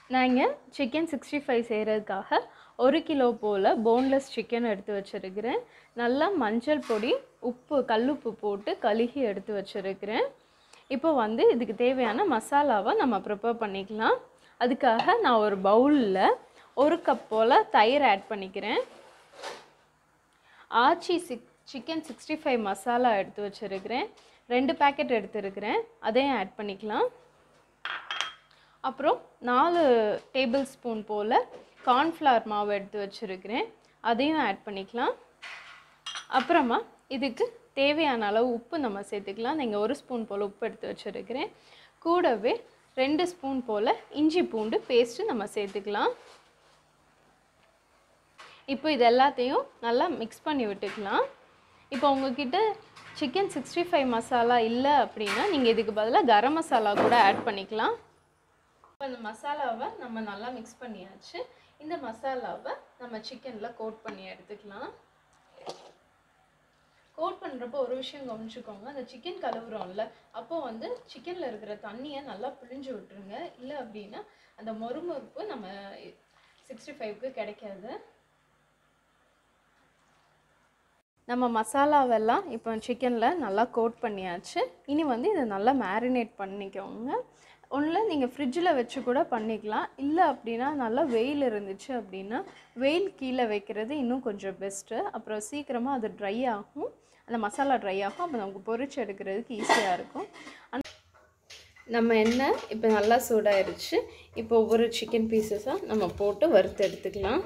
நான் இங்கே chicken sixty five செய்கிறதுக்காக ஒரு கிலோ போல் போன்லெஸ் சிக்கன் எடுத்து வச்சுருக்கிறேன் நல்லா மஞ்சள் பொடி உப்பு கல்லுப்பு போட்டு கழுகி எடுத்து வச்சுருக்கிறேன் இப்போ வந்து இதுக்கு தேவையான மசாலாவை நம்ம ப்ரிப்பேர் பண்ணிக்கலாம் அதுக்காக நான் ஒரு பவுலில் ஒரு கப் போல் தயிர் ஆட் பண்ணிக்கிறேன் Aachi chick chicken sixty five masala எடுத்து வச்சுருக்கிறேன் ரெண்டு பேக்கெட் எடுத்துருக்கிறேன் அதையும் ஆட் பண்ணிக்கலாம் அப்புறம் நாலு டேபிள் ஸ்பூன் போல் கார்ன்ஃப்ளவர் மாவு எடுத்து வச்சுருக்கிறேன் அதையும் ஆட் பண்ணிக்கலாம் அப்புறமா இதுக்கு தேவையான அளவு உப்பு நம்ம சேர்த்துக்கலாம் நீங்கள் ஒரு ஸ்பூன் போல் உப்பு எடுத்து வச்சுருக்கிறேன் கூடவே ரெண்டு ஸ்பூன் போல் இஞ்சி பூண்டு பேஸ்ட்டு நம்ம சேர்த்துக்கலாம் இப்போ இது எல்லாத்தையும் நல்லா மிக்ஸ் பண்ணி விட்டுக்கலாம் இப்போ உங்ககிட்ட சிக்கன் சிக்ஸ்டி ஃபைவ் மசாலா இல்லை அப்படின்னா நீங்கள் இதுக்கு பதிலாக கரம் மசாலா கூட ஆட் பண்ணிக்கலாம் இப்போ இந்த மசாலாவை நம்ம நல்லா மிக்ஸ் பண்ணியாச்சு இந்த மசாலாவை நம்ம சிக்கனில் கோட் பண்ணி எடுத்துக்கலாம் கோட் பண்ணுறப்போ ஒரு விஷயம் கவனிச்சுக்கோங்க அந்த சிக்கன் கழுவுறோம்ல அப்போ வந்து சிக்கனில் இருக்கிற தண்ணியை நல்லா பிழிஞ்சு விட்டுருங்க இல்லை அப்படின்னா அந்த மொறுமொறுப்பு நம்ம சிக்ஸ்டி ஃபைவ்க்கு கிடைக்காது நம்ம மசாலாவெல்லாம் இப்போ சிக்கனில் நல்லா கோட் பண்ணியாச்சு இனி வந்து இதை நல்லா மேரினேட் பண்ணிக்கோங்க ஒன்றில் நீங்கள் ஃப்ரிட்ஜில் வச்சு கூட பண்ணிக்கலாம் இல்லை அப்படின்னா நல்லா வெயில் இருந்துச்சு அப்படின்னா வெயில் கீழே வைக்கிறது இன்னும் கொஞ்சம் பெஸ்ட்டு அப்புறம் சீக்கிரமாக அது ட்ரை ஆகும் அந்த மசாலா ட்ரை ஆகும் அப்போ நமக்கு பொரிச்சு எடுக்கிறதுக்கு ஈஸியாக இருக்கும் நம்ம எண்ணெய் இப்போ நல்லா சூடாயிருச்சு இப்போ ஒவ்வொரு சிக்கன் பீசஸாக நம்ம போட்டு வறுத்து எடுத்துக்கலாம்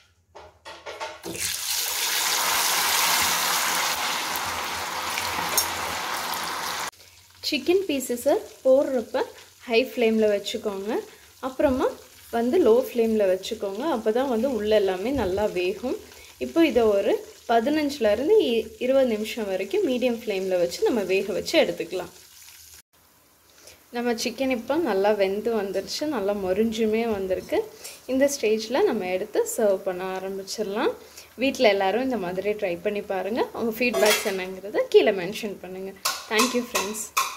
சிக்கன் பீசஸை போடுறப்ப ஹை ஃப்ளேமில் வச்சுக்கோங்க அப்புறமா வந்து லோ ஃப்ளேமில் வச்சுக்கோங்க அப்போ தான் வந்து உள்ளே எல்லாமே நல்லா வேகும் இப்போ இதை ஒரு பதினஞ்சுலேருந்து இருபது நிமிஷம் வரைக்கும் மீடியம் ஃப்ளேமில் வச்சு நம்ம வேக வச்சு எடுத்துக்கலாம் நம்ம சிக்கன் இப்போ நல்லா வெந்து வந்துருச்சு நல்லா மொரிஞ்சுமே வந்திருக்கு இந்த ஸ்டேஜில் நம்ம எடுத்து சர்வ் பண்ண ஆரம்பிச்சிடலாம் வீட்டில் எல்லோரும் இந்த மாதிரி ட்ரை பண்ணி பாருங்கள் உங்கள் ஃபீட்பேக்ஸ் என்னங்கிறத கீழே மென்ஷன் பண்ணுங்கள் தேங்க்யூ ஃப்ரெண்ட்ஸ்